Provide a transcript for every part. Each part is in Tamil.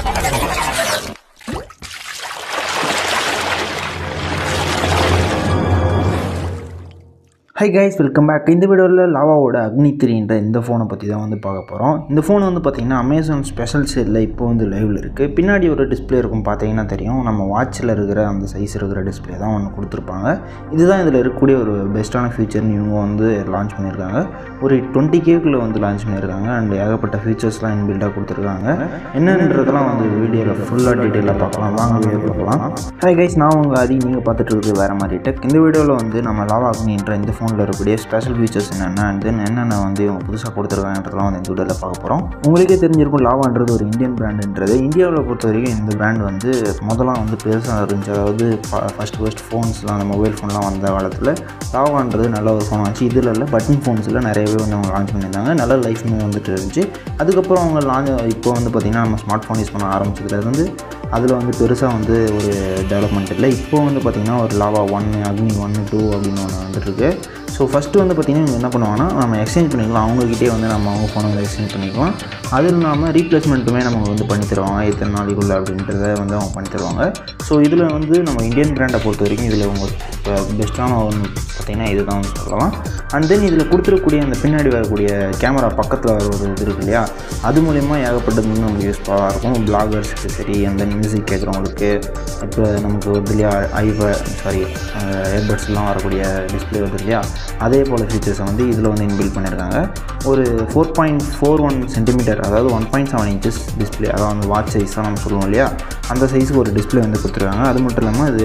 ஹை கைஸ் வெல்கம் பேக் இந்த வீடியோவில் லாவாவோட அக்னி த்ரீன்ற இந்த ஃபோனை பற்றி தான் வந்து பார்க்க போகிறோம் இந்த ஃபோன் வந்து பார்த்திங்கன்னா அமேசான் ஸ்பெஷல் சேலில் இப்போ வந்து லைவில் இருக்குது பின்னாடி ஒரு டிஸ்ப்ளே இருக்கும் பார்த்தீங்கன்னா தெரியும் நம்ம வாட்சில் இருக்கிற அந்த சைஸ் இருக்கிற டிஸ்ப்ளே தான் ஒன்று கொடுத்துருப்பாங்க இதுதான் இதில் இருக்கக்கூடிய ஒரு பெஸ்ட்டான ஃபீச்சர்னு இவங்க வந்து லான்ச் பண்ணியிருக்காங்க ஒரு டுவெண்ட்டி கேக்குள்ளே வந்து லான்ச் பண்ணியிருக்காங்க அண்ட் ஏகப்பட்ட ஃபீச்சர்ஸ்லாம் இன்பில்டாக கொடுத்துருக்காங்க என்னன்றதெல்லாம் வந்து வீடியோவில் ஃபுல்லாக டீட்டெயிலாக பார்க்கலாம் வாங்க வீடியோ பார்க்கலாம் ஹாய் கைஸ் நான் உங்கள் அதி நீங்கள் பார்த்துட்டு இருக்குது வேறு மாதிரி டெக் இந்த வீடியோவில் வந்து நம்ம லாவா அக்னின்ற இந்த ஃபோனில் இருக்கக்கூடிய ஸ்பெஷல் ஃபீச்சர்ஸ் என்னென்ன அண்ட் தென் என்னென்ன வந்து இவங்க புதுசாக கொடுத்துருக்காங்கன்றதெல்லாம் வந்து இந்த வீடியோவில் பார்க்க போகிறோம் உங்களுக்கே தெரிஞ்சிருக்கும் லாவான்றது ஒரு இந்தியன் பிராண்டுன்றது இந்தியாவில் பொறுத்த வரைக்கும் இந்த பிராண்ட் வந்து முதலாம் வந்து பெருசாக இருந்துச்சு அதாவது ஃபஸ்ட் ஃபஸ்ட் ஃபோன்ஸ்லாம் அந்த மொபைல் ஃபோன்லாம் வந்த காலத்தில் லாவான்றது நல்ல ஒரு ஃபோன் ஆச்சு இதில் இல்லை பட்டன் ஃபோன்ஸில் நிறையவே வந்து அவங்க லான்ச் பண்ணியிருந்தாங்க நல்ல லைஃப்மே வந்துட்டு இருந்துச்சு அதுக்கப்புறம் அவங்க லான்ச் இப்போ வந்து பார்த்திங்கன்னா நம்ம ஸ்மார்ட் ஃபோன் யூஸ் பண்ண ஆரம்பிச்சதுல வந்து அதில் வந்து பெருசாக வந்து ஒரு டெவலப்மெண்ட் இல்லை இப்போ வந்து பார்த்திங்கன்னா ஒரு லாவா ஒன் அக்னி ஒன்று டூ அப்படின்னு ஒன்று வந்துட்டுருக்கு ஸோ ஃபஸ்ட்டு வந்து பார்த்திங்கன்னா இவங்க என்ன பண்ணுவாங்கன்னா நம்ம எக்ஸ்சேஞ்ச் பண்ணிக்கலாம் அவங்கக்கிட்டே வந்து நம்ம அவங்க ஃபோனை வந்து எக்ஸ்சேஞ்ச் பண்ணிக்கலாம் அது இல்லாமல் ரீப்ளேஸ்மெண்ட்டுமே நம்ம வந்து பண்ணி தருவாங்க எத்தனை நாளைக்குள்ள அப்படின்றத வந்து அவங்க பண்ணி தருவாங்க ஸோ இதில் வந்து நம்ம இந்தியன் பிராண்டை பொறுத்த வரைக்கும் இதில் அவங்க பெஸ்ட்டான ஒன்று பார்த்திங்கன்னா இதுதான் வந்து சொல்லலாம் அண்ட் தென் இதில் கொடுத்துருக்கக்கூடிய அந்த பின்னாடி வரக்கூடிய கேமரா பக்கத்தில் வர ஒரு இது இருக்கு இல்லையா அது மூலிமா ஏகப்பட்டது வந்து நமக்கு யூஸ்ஃபுல்லாக இருக்கும் பிளாகர்ஸ்க்கு சரி அண்ட் தென் மியூசிக் கேட்குறவங்களுக்கு இப்போ நமக்கு வருது இல்லையா ஐப சாரி ஏர்பட்ஸ்லாம் வரக்கூடிய டிஸ்பிளே வருது இல்லையா அதே போல் ஃபீச்சர்ஸை வந்து இதில் வந்து இன்பில் பண்ணியிருக்காங்க ஒரு four point four one centimetre அதாவது one point seven inches display அதாவது வாட்ச் சைஸ் தான் நம்ம சொல்லுவோம் இல்லையா அந்த சைஸுக்கு ஒரு டிஸ்பிளே வந்து கொடுத்துருக்காங்க அது மட்டும் இல்லாமல் இது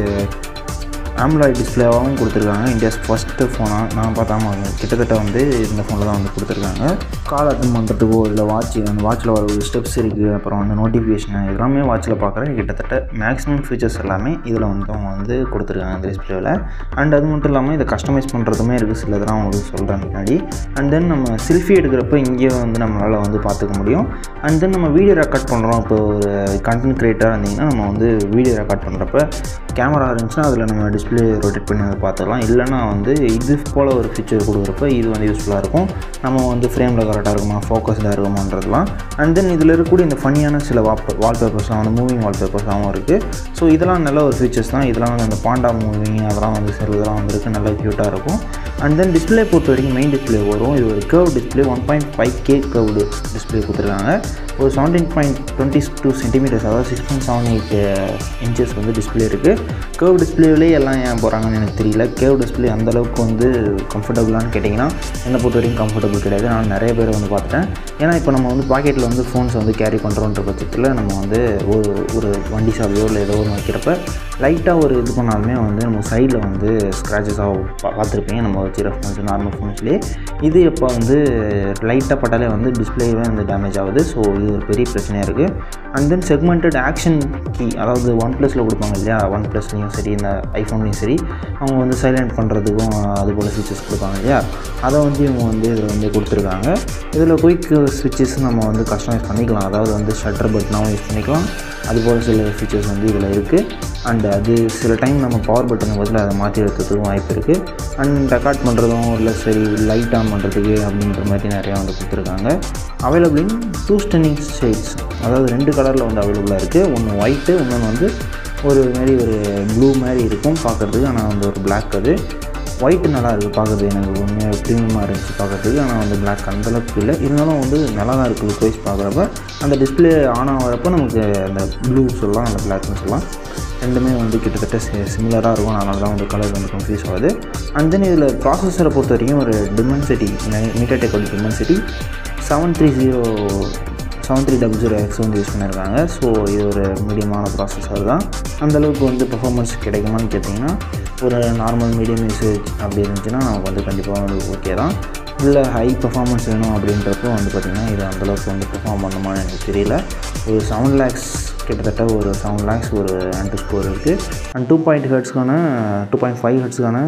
ஆம்லாய்ட் டிஸ்பிளேவாகவும் கொடுத்துருக்காங்க இந்தியாஸ் ஃபஸ்ட்டு ஃபோனாக நான் பார்த்தாம கிட்டத்தட்ட வந்து இந்த ஃபோனில் தான் வந்து கொடுத்துருக்காங்க கால் அட்டன் பண்ணுறதுக்கோ இல்லை வாட்ச் அந்த வாட்சில் வர ஒரு ஸ்டெப்ஸ் இருக்குது அப்புறம் வந்து நோட்டிஃபிகேஷன் எல்லாமே வாட்சில் பார்க்குறேன் கிட்டத்தட்ட மேக்ஸிமம் ஃபீச்சர்ஸ் எல்லாமே இதில் வந்து அவங்க வந்து கொடுத்துருக்காங்க இந்த டிஸ்பிளேவில் அண்ட் அது மட்டும் இல்லாமல் இதை கஸ்டமைஸ் பண்ணுறதுமே இருக்குது சிலதெல்லாம் உங்களுக்கு சொல்கிறேன் முன்னாடி அண்ட் தென் நம்ம செல்ஃபி எடுக்கிறப்ப இங்கேயே வந்து நம்மளால் வந்து பார்த்துக்க முடியும் அண்ட் தென் நம்ம வீடியோ ரெக்கார்ட் பண்ணுறோம் இப்போ ஒரு கண்டென்ட் க்ரியேட்டராக இருந்தீங்கன்னா நம்ம வந்து வீடியோ ரெக்கார்ட் பண்ணுறப்ப கேமரா இருந்துச்சுன்னா அதில் நம்ம டிஸ்பிளே ரொட்டேட் பண்ணி அதை பார்த்துக்கலாம் இல்லைனா வந்து இது போல் ஒரு ஃபீச்சர் கொடுக்குறப்ப இது வந்து யூஸ்ஃபுல்லாக இருக்கும் நம்ம வந்து ஃப்ரேமில் கரெக்டாக இருக்குமா ஃபோக்கஸ்டாக இருக்குமான்றதுலாம் அண்ட் தென் இதில் இருக்கக்கூடிய இந்த ஃபனியான சில வால் வால்பேப்பர்ஸ்லாம் வந்து மூவிங் வால்பேப்பர்ஸாகவும் இருக்குது ஸோ இதெல்லாம் நல்ல ஒரு ஃபீச்சர்ஸ் தான் இதெல்லாம் வந்து அந்த பாண்டா மூவிங் அதெல்லாம் வந்து சில இதெல்லாம் வந்துருக்கு நல்லா க்யூட்டாக இருக்கும் அண்ட் தென் டிஸ்பிளே பொறுத்த வரைக்கும் மெயின் டிஸ்பிளே வரும் இது ஒரு curve display one point five K curved display கொடுத்துருக்காங்க ஒரு seventeen point twenty two centimetres அதாவது six point seven eight inches வந்து டிஸ்பிளே இருக்குது கேவ் டிஸ்பிளேவிலே எல்லாம் ஏன் போகிறாங்கன்னு எனக்கு தெரியல கேவ் டிஸ்பிளே அந்தளவுக்கு வந்து கம்ஃபர்டபுளான்னு கேட்டிங்கன்னா என்னை பொறுத்த வரைக்கும் கம்ஃபர்டபுள் கிடையாது நான் நிறைய பேர் வந்து பார்த்துட்டேன் ஏன்னா இப்போ நம்ம வந்து பாக்கெட்டில் வந்து ஃபோன்ஸை வந்து கேரி பண்ணுறோன்ற பட்சத்தில் நம்ம வந்து ஒரு ஒரு வண்டி சாவியோ இல்லை ஏதோ ஒன்று வைக்கிறப்ப லைட்டாக ஒரு இது பண்ணாலுமே வந்து நம்ம சைடில் வந்து ஸ்க்ராச்சஸாக பா பார்த்துருப்பீங்க நம்ம வச்சுக்கிற ஃபோன்ஸ் நார்மல் ஃபோன்ஸ்லேயே இது இப்போ வந்து லைட்டாக பட்டாலே வந்து டிஸ்பிளேவே வந்து டேமேஜ் ஆகுது ஸோ இது ஒரு பெரிய பிரச்சனையாக இருக்குது and then segmented action key அதாவது ஒன் ப்ளஸில் கொடுப்பாங்க இல்லையா ஒன் ப்ளஸ்லேயும் சரி இந்த ஐஃபோன்லேயும் சரி அவங்க வந்து சைலண்ட் பண்ணுறதுக்கும் அது போல் ஃபீச்சர்ஸ் கொடுப்பாங்க இல்லையா அதை வந்து இவங்க வந்து இதில் வந்து கொடுத்துருக்காங்க இதில் குயிக் ஸ்விட்சஸ் நம்ம வந்து கஸ்டமைஸ் பண்ணிக்கலாம் அதாவது வந்து ஷட்டர் பட்டனாகவும் யூஸ் பண்ணிக்கலாம் அதுபோல் சில ஃபீச்சர்ஸ் வந்து இதில் இருக்குது அண்ட் அது சில டைம் நம்ம பவர் பட்டனுக்கு பதில் அதை மாற்றி எடுக்கிறதுக்கும் வாய்ப்பு இருக்குது அண்ட் ரெக்கார்ட் பண்ணுறதும் இல்லை சரி லைட் ஆன் பண்ணுறதுக்கு அப்படின்ற மாதிரி நிறையா வந்து கொடுத்துருக்காங்க available in two stunning shades அதாவது ரெண்டு கலரில் வந்து அவைலபிளாக இருக்குது ஒன்று ஒயிட்டு இன்னொன்று வந்து ஒரு மாதிரி ஒரு ப்ளூ மாதிரி இருக்கும் பார்க்குறதுக்கு ஆனால் வந்து ஒரு பிளாக் அது ஒயிட்டு நல்லா இருக்குது பார்க்குறது எனக்கு உண்மையாக ப்ரீமியமாக இருந்துச்சு பார்க்குறதுக்கு ஆனால் வந்து பிளாக் அந்தளவுக்கு இல்லை இருந்தாலும் வந்து நல்லா தான் இருக்குது லுக் வைஸ் பார்க்குறப்ப அந்த டிஸ்பிளே ஆன் ஆகிறப்ப நமக்கு அந்த ப்ளூ சொல்லலாம் அந்த பிளாக்னு சொல்லலாம் ரெண்டுமே வந்து கிட்டத்தட்ட சிமிலராக இருக்கும் அதனால தான் வந்து கலர் வந்து கன்ஃபியூஸ் ஆகுது அண்ட் தென் இதில் ப்ராசஸரை பொறுத்த வரைக்கும் ஒரு டிமென்சிட்டி மீட்டர்டெக்கோட Dimensity seven three zero seven three double zero X வந்து யூஸ் பண்ணியிருக்காங்க ஸோ இது ஒரு மீடியமான ப்ராசஸர் தான் அந்தளவுக்கு வந்து பெர்ஃபார்மன்ஸ் கிடைக்குமான்னு கேட்டிங்கன்னா ஒரு நார்மல் மீடியம் யூசேஜ் அப்படி இருந்துச்சுன்னா நமக்கு வந்து கண்டிப்பாக வந்து ஓகே தான் இல்லை ஹை பெர்ஃபார்மன்ஸ் வேணும் அப்படின்றப்போ வந்து பார்த்திங்கன்னா இது அந்தளவுக்கு வந்து பெர்ஃபார்ம் பண்ணுமான்னு எனக்கு தெரியல ஒரு செவன் லேக்ஸ் கிட்டத்தட்ட ஒரு செவன் லேக்ஸ் ஒரு ஆன்டி ஸ்கோர் இருக்குது அண்ட் டூ பாயிண்ட் ஹெட்ஸ்க்கான டூ பாயிண்ட் ஃபைவ் ஹெட்ஸ்க்கான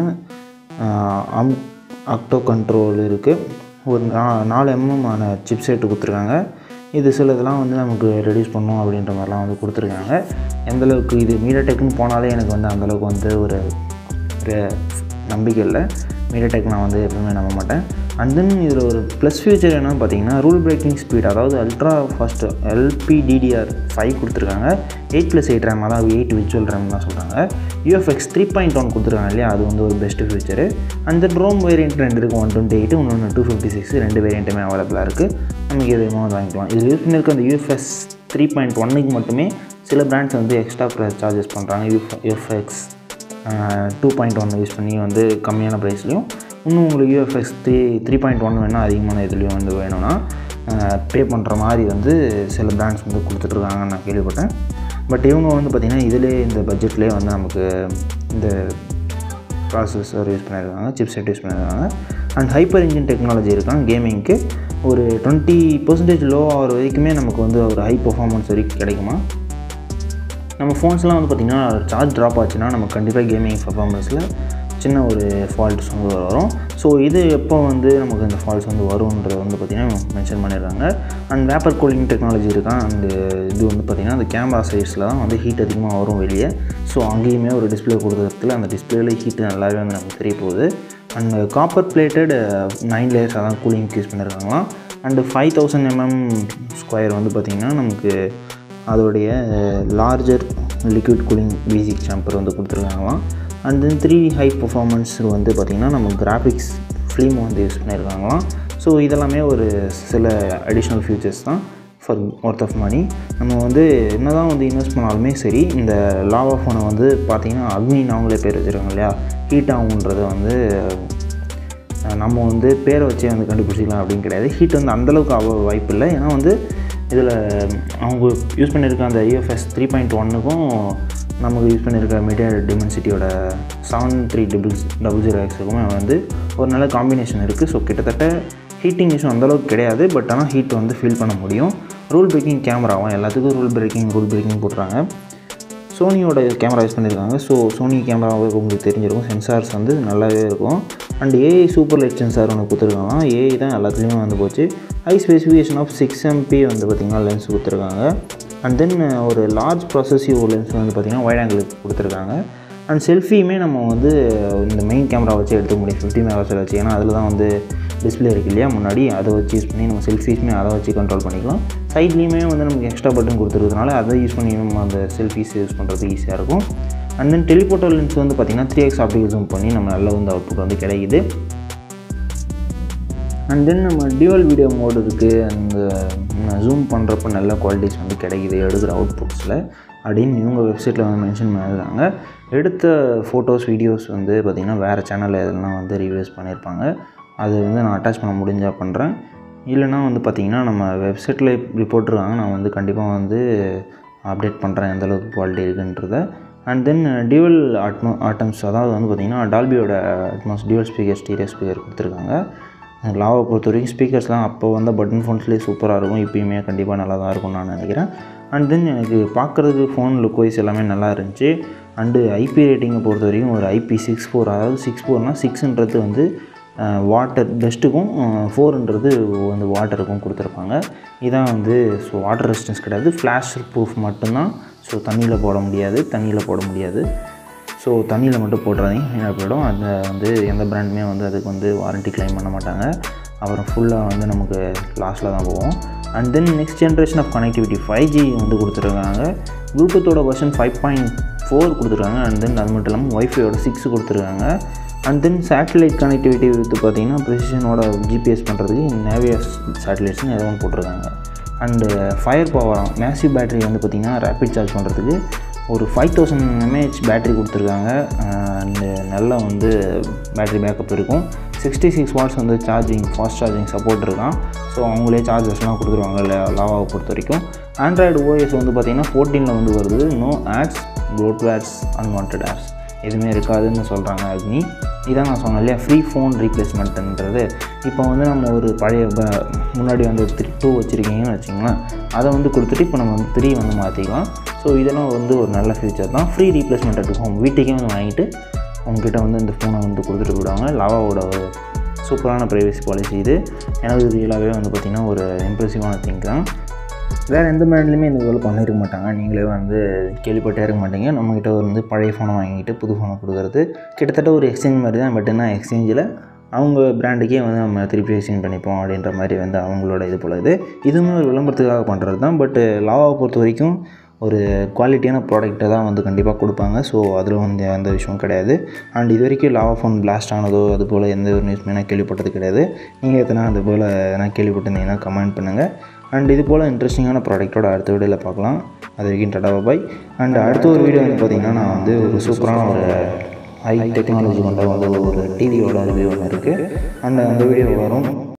அம் அக்டோ கண்ட்ரோல் இருக்குது ஒரு நா நாலு எம்எம் ஆன சிப் செட்டு கொடுத்துருக்காங்க இது சில இதெல்லாம் வந்து நமக்கு ரெடியூஸ் பண்ணும் அப்படின்ற மாதிரிலாம் வந்து கொடுத்துருக்காங்க எந்தளவுக்கு இது மீடியா டெக்குன்னு போனாலே எனக்கு வந்து அந்தளவுக்கு வந்து ஒரு ஒரு நம்பிக்கை இல்லை மீடியா டெக் நான் வந்து எப்பவுமே நம்ப மாட்டேன் அண்ட் தென் இதில் ஒரு ப்ளஸ் ஃபியூச்சர் என்னன்னு பார்த்தீங்கன்னா ரூல் பிரேக்கிங் ஸ்பீட் அதாவது அல்ட்ரா ஃபாஸ்ட் எல்பிடிடிஆர் ஃபைவ் கொடுத்துருக்காங்க எயிட் ப்ளஸ் எயிட் ரேம் அதாவது எயிட் விர்ச்சுவல் ரேம் தான் சொல்கிறாங்க யூஎஃப்எக்ஸ் த்ரீ பாயிண்ட் ஒன் கொடுத்துருக்காங்க இல்லையா அது வந்து ஒரு best feature and then ROM variant ரெண்டு இருக்குது ஒன் டுவெண்ட்டி எயிட் இன்னொன்று டூ ஃபிஃப்டி சிக்ஸ் ரெண்டு வேரியண்ட்டுமே அவைலபிளாக இருக்குது நமக்கு எது வேணுமோ வாங்கிக்கலாம் இதில் யூஸ் பண்ணியிருக்க அந்த யூஎஃப்எஸ் த்ரீ பாயிண்ட் ஒன்னுக்கு மட்டுமே சில பிராண்ட்ஸ் வந்து எக்ஸ்ட்ரா சார்ஜஸ் பண்ணுறாங்க யூஎஃப் UFS two point one use பண்ணி வந்து கம்மியான ப்ரைஸ்லையும் இன்னும் உங்களுக்கு UFS three three point one வேணால் அதிகமான இதுலேயும் வந்து வேணும்னா பே பண்ணுற மாதிரி வந்து சில பிராண்ட்ஸ் வந்து கொடுத்துட்ருக்காங்கன்னு நான் கேள்விப்பட்டேன் பட் இவங்க வந்து பார்த்திங்கன்னா இதிலே இந்த பட்ஜெட்லேயே வந்து நமக்கு இந்த ப்ராசஸர் யூஸ் பண்ணியிருக்காங்க சிப் செட் யூஸ் பண்ணியிருக்காங்க அண்ட் ஹைப்பர் இன்ஜின் டெக்னாலஜி இருக்காங்க கேமிங்க்கு ஒரு டுவெண்ட்டி பர்சன்டேஜ் லோ ஆகிற வரைக்குமே நமக்கு வந்து ஒரு ஹை பர்ஃபார்மன்ஸ் வரைக்கும் கிடைக்குமா நம்ம ஃபோன்ஸ்லாம் வந்து பார்த்திங்கன்னா சார்ஜ் ட்ராப் ஆச்சுன்னா நம்ம கண்டிப்பாக கேமிங் பர்ஃபார்மன்ஸில் சின்ன ஒரு ஃபால்ட்ஸ் வந்து வரும் ஸோ இது எப்போ வந்து நமக்கு இந்த ஃபால்ட்ஸ் வந்து வரும்ன்றது வந்து பார்த்திங்கன்னா மென்ஷன் பண்ணிடுறாங்க அண்ட் வேப்பர் கூலிங் டெக்னாலஜி இருக்கான் அந்த இது வந்து பார்த்திங்கன்னா அந்த கேமரா சைட்ஸில் தான் வந்து ஹீட் அதிகமாக வரும் வெளியே ஸோ அங்கேயுமே ஒரு டிஸ்பிளே கொடுக்குறதுல அந்த டிஸ்பிளேல ஹீட் நல்லாவே வந்து நமக்கு தெரிய போகுது அண்ட் காப்பர் பிளேட்டட் நைன் லேயர்ஸாக தான் கூலிங் யூஸ் பண்ணியிருக்காங்களாம் and five thousand mm square வந்து பார்த்திங்கன்னா நமக்கு அதோடைய larger liquid cooling basic chamber வந்து கொடுத்துருக்காங்களாம் and then three high performance வந்து பார்த்திங்கன்னா நம்ம கிராஃபிக்ஸ் ஃபிலிம் வந்து யூஸ் பண்ணியிருக்காங்களாம் ஸோ இதெல்லாமே ஒரு சில அடிஷ்னல் ஃபியூச்சர்ஸ் தான் ஃபார் ஒர்த் ஆஃப் மணி நம்ம வந்து என்ன தான் வந்து இன்வெஸ்ட் பண்ணாலுமே சரி இந்த லாவா ஃபோனை வந்து பார்த்திங்கன்னா அக்னின்னு அவங்களே பேர் வச்சுருக்காங்க இல்லையா ஹீட் ஆகுன்றதை வந்து நம்ம வந்து பேரை வச்சே வந்து கண்டுபிடிச்சிக்கலாம் அப்படின்னு கிடையாது ஹீட் வந்து அந்தளவுக்கு ஆக வாய்ப்பு இல்லை ஏன்னா வந்து இதில் அவங்க யூஸ் பண்ணியிருக்க அந்த யூஎஃப்எஸ் த்ரீ பாயிண்ட் ஒன்னுக்கும் நமக்கு யூஸ் பண்ணியிருக்க மீடியா டிமென்சிட்டியோட seven three double double zero எக்ஸுக்குமே வந்து ஒரு நல்ல காம்பினேஷன் இருக்குது ஸோ கிட்டத்தட்ட ஹீட்டிங் இஷ்யூ அந்தளவுக்கு கிடையாது பட் ஆனால் ஹீட் வந்து ஃபீல் பண்ண முடியும் ரூல் பிரேக்கிங் கேமராவும் எல்லாத்துக்கும் ரூல் பிரேக்கிங் ரூல் பிரேக்கிங் போட்டுறாங்க சோனியோட கேமரா யூஸ் பண்ணியிருக்காங்க ஸோ சோனி கேமராவே உங்களுக்கு தெரிஞ்சிருக்கும் சென்சார்ஸ் வந்து நல்லாவே இருக்கும் and AI super light sensor ஒன்று கொடுத்துருக்காங்க ஏஐ தான் எல்லாத்துலேயுமே வந்து போச்சு high specification of six MP வந்து பார்த்திங்கன்னா லென்ஸ் கொடுத்துருக்காங்க அண்ட் தென் ஒரு லார்ஜ் ப்ராசஸிவ் லென்ஸ் வந்து பார்த்திங்கன்னா வைட் ஆங்கிளுக்கு கொடுத்துருக்காங்க அண்ட் செல்ஃபியுமே நம்ம வந்து இந்த மெயின் கேமரா வச்சு எடுத்துக்க முடியும் ஃபிஃப்டி மெகாபிக்சல் வச்சு ஏன்னா அதில் தான் வந்து டிஸ்பிளே இருக்கு இல்லையா முன்னாடி அதை வச்சு யூஸ் பண்ணி நம்ம செல்ஃபீஸுமே அதை வச்சு கண்ட்ரோல் பண்ணிக்கலாம் சைட்லேயுமே வந்து நமக்கு எக்ஸ்ட்ரா பட்டன் கொடுத்துருக்கறதுனால அதை யூஸ் பண்ணி நம்ம அந்த செல்ஃபீஸ் யூஸ் பண்ணுறது ஈஸியாக இருக்கும் அண்ட் தென் டெலிபோட்டோ லென்ஸ் வந்து பார்த்திங்கன்னா த்ரீ எக்ஸ் ஆப்டிகல் ஜூம் பண்ணி நம்ம நல்ல வந்து அவுட்புட் வந்து கிடைக்குது அண்ட் தென் நம்ம டியூவல் வீடியோ மோடு இருக்குது அந்த ஜூம் பண்ணுறப்ப நல்ல குவாலிட்டிஸ் வந்து கிடைக்குது எடுக்கிற அவுட்புட்ஸில் அப்படின்னு இவங்க வெப்சைட்டில் வந்து மென்ஷன் பண்ணியிருக்காங்க எடுத்த ஃபோட்டோஸ் வீடியோஸ் வந்து பார்த்திங்கன்னா வேறு சேனலில் எதெல்லாம் வந்து ரிவ்யூஸ் பண்ணியிருப்பாங்க அது வந்து நான் அட்டாச் பண்ண முடிஞ்சால் பண்ணுறேன் இல்லைனா வந்து பார்த்திங்கன்னா நம்ம வெப்சைட்டில் இப்படி போட்டிருக்காங்க நான் வந்து கண்டிப்பாக வந்து அப்டேட் பண்ணுறேன் எந்தளவுக்கு குவாலிட்டி இருக்குன்றத and then dual Atmos அதாவது வந்து பார்த்திங்கன்னா டால்பியோட Atmos dual speaker stereo speaker கொடுத்துருக்காங்க லாவை பொறுத்த வரைக்கும் ஸ்பீக்கர்ஸ்லாம் அப்போ வந்த பட்டன் ஃபோன்ஸ்லேயே சூப்பராக இருக்கும் இப்போயுமே கண்டிப்பாக நல்லா தான் இருக்கும்னு நான் நினைக்கிறேன் அண்ட் தென் எனக்கு பார்க்குறதுக்கு ஃபோன் லுக் வைஸ் எல்லாமே நல்லா இருந்துச்சு அண்டு ஐபி ரேட்டிங்கை பொறுத்த வரைக்கும் ஒரு ஐபி சிக்ஸ் ஃபோர் அதாவது சிக்ஸ் ஃபோர்னால் சிக்ஸுன்றது வந்து வாட்டர் டஸ்ட்டுக்கும் ஃபோர்ன்றது வந்து வாட்டருக்கும் கொடுத்துருப்பாங்க இதான் வந்து ஸோ வாட்டர் ரெசிஸ்டன்ஸ் கிடையாது ஃப்ளாஷ் ப்ரூஃப் மட்டும்தான் ஸோ தண்ணியில் போட முடியாது தண்ணியில் போட முடியாது ஸோ தண்ணியில் மட்டும் போட்டுறாதீங்க வீணாக போயிடும் அந்த வந்து எந்த பிராண்டுமே வந்து அதுக்கு வந்து வாரண்ட்டி க்ளைம் பண்ண மாட்டாங்க அப்புறம் ஃபுல்லாக வந்து நமக்கு லாஸ்ட்டில் தான் போவோம் and then next generation of connectivity five G வந்து கொடுத்துருக்காங்க ப்ளூடூத்தோட வெர்ஷன் ஃபைவ் பாயிண்ட் ஃபோர் கொடுத்துருக்காங்க அண்ட் தென் அது மட்டும் இல்லாமல் ஒய்ஃபையோட சிக்ஸ் கொடுத்துருக்காங்க அண்ட் தென் சேட்டலைட் கனெக்டிவிட்டி வந்து பார்த்திங்கன்னா ப்ரிசிஷனோட ஜிபிஎஸ் பண்ணுறதுக்கு நேவியஸ் சேட்டலைட்ஸ்னு எதோ ஒன்று போட்டிருக்காங்க and fire power massive battery வந்து பார்த்திங்கன்னா ரேப்பிட் சார்ஜ் பண்ணுறதுக்கு ஒரு ஃபைவ் தௌசண்ட் எம்ஏஹெச் பேட்டரி கொடுத்துருக்காங்க அண்டு நல்லா வந்து பேட்டரி பேக்கப் இருக்கும் சிக்ஸ்டி சிக்ஸ் வாட்ஸ் வந்து சார்ஜிங் ஃபாஸ்ட் சார்ஜிங் சப்போர்ட் இருக்கான் ஸோ அவங்களே சார்ஜர்ஸ்லாம் கொடுத்துருவாங்க லாவாவை பொறுத்த வரைக்கும் ஆண்ட்ராய்டு ஓஎஸ் வந்து பார்த்திங்கன்னா ஃபோர்டீனில் வந்து வருது no ads bloatwares unwanted apps எதுவுமே இருக்காதுன்னு சொல்கிறாங்க அக்னி இதான் நான் சொன்னேன் இல்லையா ஃப்ரீ ஃபோன் ரீப்ளேஸ்மெண்ட்டுன்றது இப்போ வந்து நம்ம ஒரு பழைய ப- முன்னாடி வந்து த்ரீ டூ வச்சுருக்கீங்கன்னு வச்சிங்களேன் அதை வந்து கொடுத்துட்டு இப்போ நம்ம வந்து த்ரீ வந்து மாற்றிக்கலாம் ஸோ இதெல்லாம் வந்து ஒரு நல்ல ஃபியூச்சர் தான் ஃப்ரீ ரீப்ளேஸ்மெண்ட் அட் ஹோம் வீட்டுக்கே வந்து வாங்கிட்டு உங்ககிட்ட வந்து இந்த ஃபோனை வந்து கொடுத்துட்டு போயிடுவாங்க லாவாவோட ஒரு சூப்பரான ப்ரைவசி பாலிசி இது எனக்கு ரியலாகவே வந்து பார்த்திங்கன்னா ஒரு இம்ப்ரெசிவான திங்க் தான் வேறு எந்த பிராண்ட்லையுமே இந்த வேலை பண்ணியிருக்க மாட்டாங்க நீங்களே வந்து கேள்விப்பட்டே இருக்க மாட்டீங்க நம்மக்கிட்ட வந்து பழைய ஃபோனை வாங்கிட்டு புது ஃபோனை கொடுக்குறது கிட்டத்தட்ட ஒரு எக்ஸ்சேஞ்ச் மாதிரி தான் பட் என்ன எக்ஸ்சேஞ்சில் அவங்க பிராண்டுக்கே வந்து நம்ம திருப்பி எக்ஸ்சேஞ்ச் பண்ணிப்போம் அப்படின்ற மாதிரி வந்து அவங்களோட இது போல இது இதுவுமே ஒரு விளம்பரத்துக்காக பண்ணுறது தான் பட் லாவாவை பொறுத்த வரைக்கும் ஒரு குவாலிட்டியான ப்ராடக்ட்டை தான் வந்து கண்டிப்பாக கொடுப்பாங்க ஸோ அதில் வந்து எந்த விஷயம் கிடையாது அண்ட் இது வரைக்கும் லாவா ஃபோன் பிளாஸ்ட் ஆனதோ அது போல் எந்த ஒரு நியூஸுமே நான் கேள்விப்பட்டது கிடையாது நீங்கள் எத்தனை அது போல் எதனா கேள்விப்பட்டிருந்தீங்கன்னா கமெண்ட் பண்ணுங்கள் அண்ட் இது போல் இன்ட்ரெஸ்டிங்கான ப்ராடக்ட்டோட அடுத்த வீடியோவில் பார்க்கலாம் அது வரைக்கும் டாடா பாய் அண்ட் அடுத்த ஒரு வீடியோ வந்து பார்த்திங்கன்னா நான் வந்து ஒரு சூப்பரான ஒரு ஹை டெக்னாலஜி கொண்ட வந்து ஒரு டிவியோட ரிவ்யூ ஒன்று இருக்குது அண்ட் அந்த வீடியோ வரும்